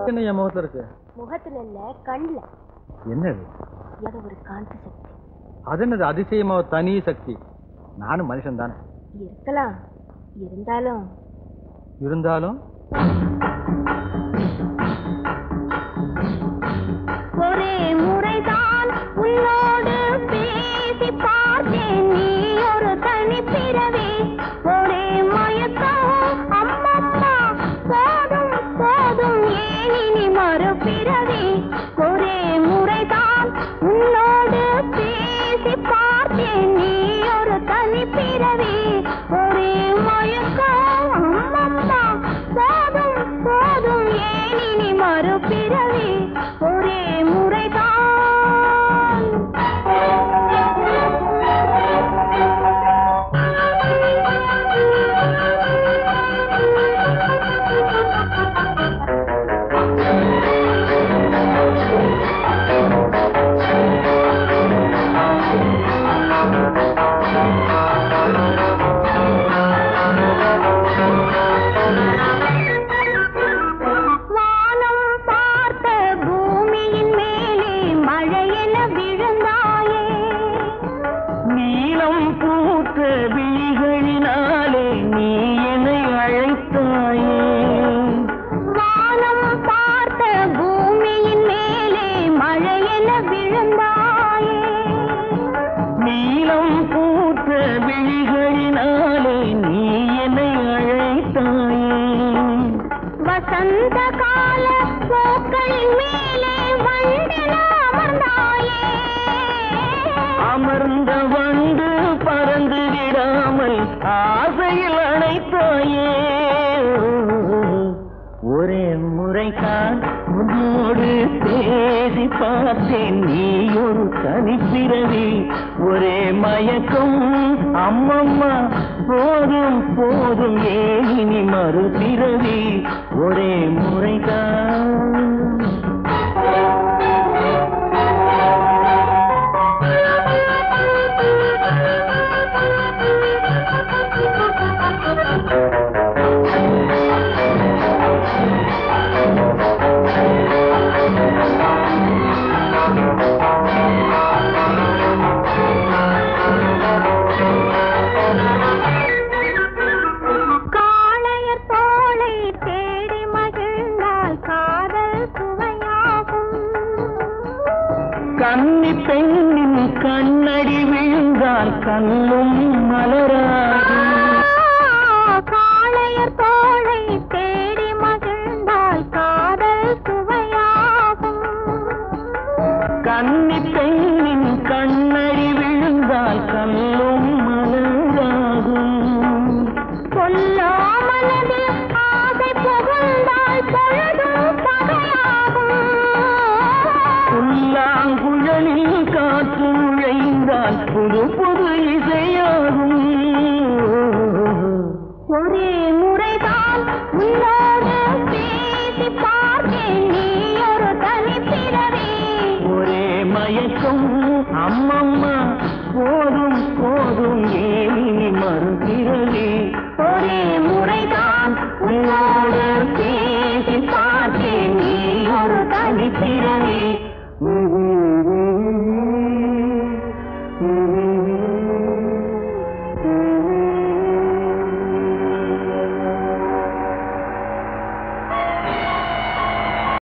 என்ன என் முகத்துல இருக்கு முகத்துல இல்ல கண்ணுல என்னது ஏதோ ஒரு காந்த சக்தி அது என்னது அதிசயமா ஒரு தனி சக்தி நானும் மனுஷன் தானே இருக்கலாம் இருந்தாலும் இருந்தாலும் ஒரே முறைதான் உன்னோடு பேசி பார்த்தேன் நீ ஒரு தனி பிறவி ஒரே மயக்கம் அம்மம்மா போதும் போதும் ஏன் இனி மறுபிறவி ஒரே முறைதான் உன்னோடு பேசி பார்த்தேன் நீ ஒரு தனி பிறவி ஒரே மயக்கம் அம்மம்மா போதும் போதும் ஏன் இனி மறுபிறவி ஒரே முறைதான் வானம் பார்த்த பூமியின் மேலே மழையென விழுந்தாயே நீலம் பூத்த விழிகளினாலே நீ என்னை அழைத்தாயே வானம் பார்த்த பூமியின் மேலே மழையென விழுந்தாயே நீலம் பூத்த விழிகளினாலே நீ என்னை அழைத்தாயே வசந்த கால பூக்களின் மேலே வண்டென அமர்ந்தாயே அமர்ந்த வந்து பறந்து விடாமல் ஆசையில் அணைத்தாயே ஒரே முறைதான் உன்னோடு பேசி பார்த்தேன் நீ ஒரு தனிப்பிறவி ஒரே மயக்கம் அம்மம்மா போதும் போதும் ஏன் இனி மறுபிறவி ஒரே முறைதான் காளையர் தோளை தேடி மகிழ்ந்தால் காதல் சுவையாகும் கன்னி பெண்ணின் கண்ணடி விழுந்தால் கண்ணும் மலர